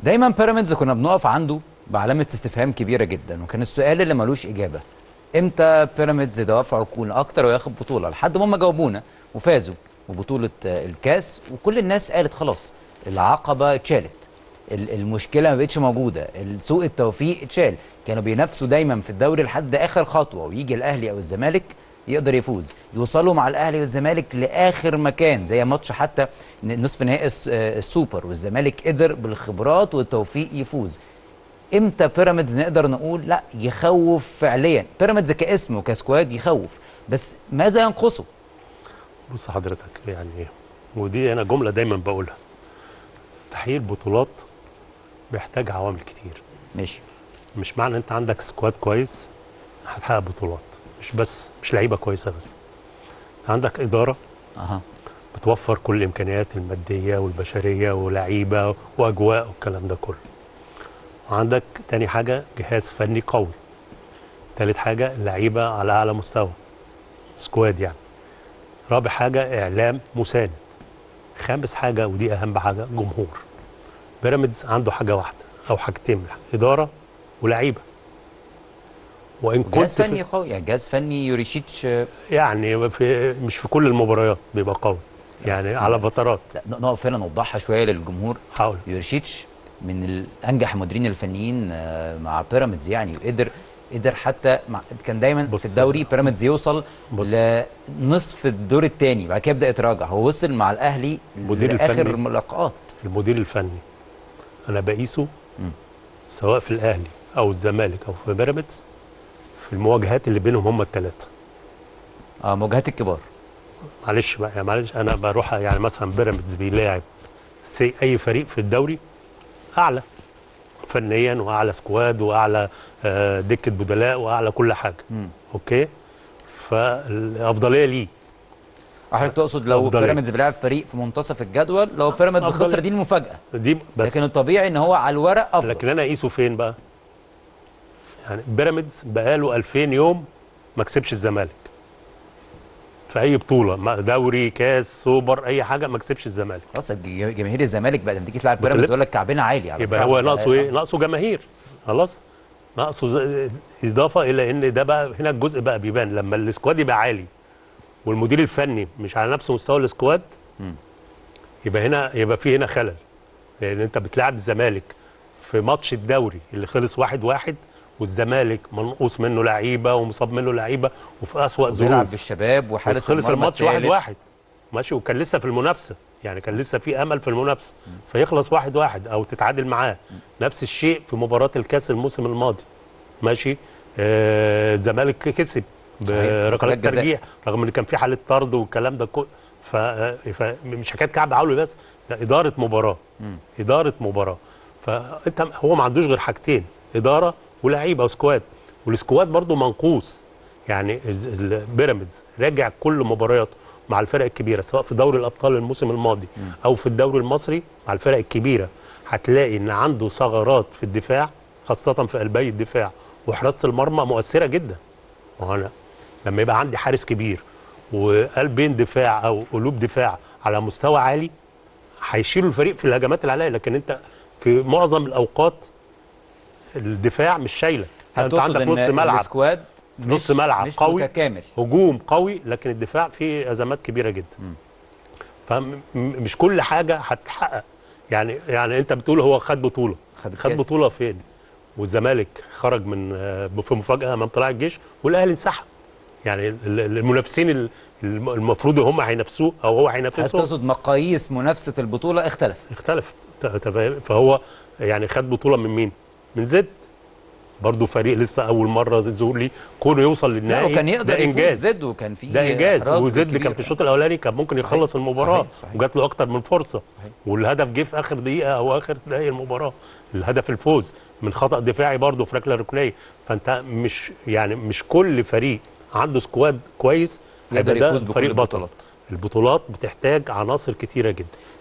دايما بيراميدز كنا بنقف عنده بعلامه استفهام كبيره جدا وكان السؤال اللي ملوش اجابه امتى بيراميدز يدافع يكون اكتر وياخد بطوله لحد ما هم جاوبونا وفازوا ببطوله آه، الكاس وكل الناس قالت خلاص العقبه اتشالت ال- المشكله ما بقتش موجوده سوء التوفيق اتشال كانوا بينافسوا دايما في الدوري لحد اخر خطوه ويجي الاهلي او الزمالك يقدر يفوز يوصلوا مع الاهلي والزمالك لاخر مكان زي ماتش حتى نصف نهائي الس- آه، السوبر والزمالك قدر بالخبرات والتوفيق يفوز امتى بيراميدز نقدر نقول لا يخوف فعليا بيراميدز كاسم وكسكواد يخوف بس ماذا ينقصه بص حضرتك يعني ودي انا جمله دايما بقولها تحقيق البطولات بيحتاج عوامل كتير ماشي مش معنى انت عندك سكواد كويس هتحقق بطولات مش بس مش لعيبه كويسه بس عندك اداره اها بتوفر كل الامكانيات الماديه والبشريه ولاعيبه واجواء والكلام ده كله وعندك تاني حاجه جهاز فني قوي تالت حاجه اللعيبه على اعلى مستوى سكواد يعني رابع حاجه اعلام مساند خامس حاجه ودي اهم حاجه جمهور بيراميدز عنده حاجه واحده او حاجتين اداره ولعيبه وان كنت جهاز في- فني قوي يعني جهاز فني يوريشيتش آه، يعني في مش في كل المباريات بيبقى قوي يعني بس- على فترات لا، نقف هنا نوضحها شويه للجمهور حاول يوريشيتش من ال- انجح المديرين الفنيين آه، مع بيراميدز يعني وقدر قدر حتى مع كان دايما بص- في الدوري بيراميدز يوصل بص. لنصف الدور الثاني بعد كده يبدا يتراجع هو وصل مع الاهلي المدير لاخر الفني. الملاقات المدير الفني انا بقيسه مم. سواء في الاهلي او الزمالك او في بيراميدز في المواجهات اللي بينهم هم الثلاثه اه مواجهات الكبار معلش بقى يعني معلش انا بروح يعني مثلا بيراميدز بيلاعب سي اي فريق في الدوري اعلى فنيا واعلى سكواد واعلى آه، دكه بدلاء واعلى كل حاجه مم. اوكي فالافضليه ليه حضرتك تقصد لو أفضلية. بيراميدز بيلعب فريق في منتصف الجدول لو بيراميدز أفضلية. خسر دي المفاجاه دي بس لكن الطبيعي ان هو على الورق افضل لكن انا اقيسه فين بقى؟ يعني بيراميدز بقاله 2000 يوم ما كسبش الزمالك. في اي بطوله ما- دوري كاس سوبر اي حاجه ما كسبش الزمالك. خلاص الج- جماهير الزمالك بقى لما تيجي تلعب بيراميدز بكلم- يقول لك كعبنا عالي على يبقى فكرة. هو ناقصه ايه؟ ناقصه جماهير خلاص؟ ناقصه ز- اضافه الى ان ده بقى هنا الجزء بقى بيبان لما السكواد يبقى عالي والمدير الفني مش على نفس مستوى السكواد مم. يبقى هنا يبقى في هنا خلل لان انت بتلعب الزمالك في ماتش الدوري اللي خلص واحد واحد والزمالك منقوص منه لعيبه ومصاب منه لعيبه وفي اسوأ بيلعب ظروف بالشباب وحارس خلص المرمى الماتش واحد الثالث. واحد ماشي وكان لسه في المنافسه يعني كان لسه في امل في المنافسه فيخلص واحد واحد او تتعادل معاه نفس الشيء في مباراه الكاس الموسم الماضي ماشي آه، الزمالك كسب صحيح. بركلات جزاء. ترجيح رغم ان كان في حاله طرد والكلام ده كله ف- فمش حكايه كعب عولي بس ده اداره مباراه مم. اداره مباراه فانت هو ما عندوش غير حاجتين اداره ولاعيبه وسكواد والسكواد برضو منقوص يعني الز- البيراميدز راجع كل مبارياته مع الفرق الكبيره سواء في دوري الابطال الموسم الماضي او في الدوري المصري مع الفرق الكبيره هتلاقي ان عنده ثغرات في الدفاع خاصه في قلبي الدفاع وحراسه المرمى مؤثره جدا ما هو انا لما يبقى عندي حارس كبير وقلبين دفاع او قلوب دفاع على مستوى عالي هيشيلوا الفريق في الهجمات اللي عليها لكن انت في معظم الاوقات الدفاع مش شايلك انت هتقصد عندك ان نص ملعب السكواد في نص مش- ملعب مش قوي. متكامل هجوم قوي لكن الدفاع فيه ازمات كبيره جدا فمش كل حاجه هتتحقق يعني يعني انت بتقول هو خد بطوله خد خد الكاس. بطوله فين والزمالك خرج من آه، في مفاجاه امام طلائع الجيش والاهلي انسحب يعني ال- ال- المنافسين ال- الم- المفروض هم هينافسوه او هو هل هينافسهم تقصد مقاييس منافسه البطوله اختلفت اختلفت ت- ت- فاهم؟ فهو يعني خد بطوله من مين؟ من زد برضه فريق لسه اول مره ظهور ليه كونه يوصل لا للنهائي وكان يقدر ده يفوز انجاز زد وكان في ده انجاز إحراج وزد كبير. كان في الشوط الاولاني كان ممكن صحيح، يخلص المباراه صحيح، صحيح. وجات له اكتر من فرصه صحيح. والهدف جه في اخر دقيقه او اخر دقائق المباراه الهدف الفوز من خطا دفاعي برضه في ركله ركنيه فانت مش يعني مش كل فريق عنده سكواد كويس يقدر هيبقى ده يفوز بكل فريق بطل البطولات البطولات بتحتاج عناصر كتيره جدا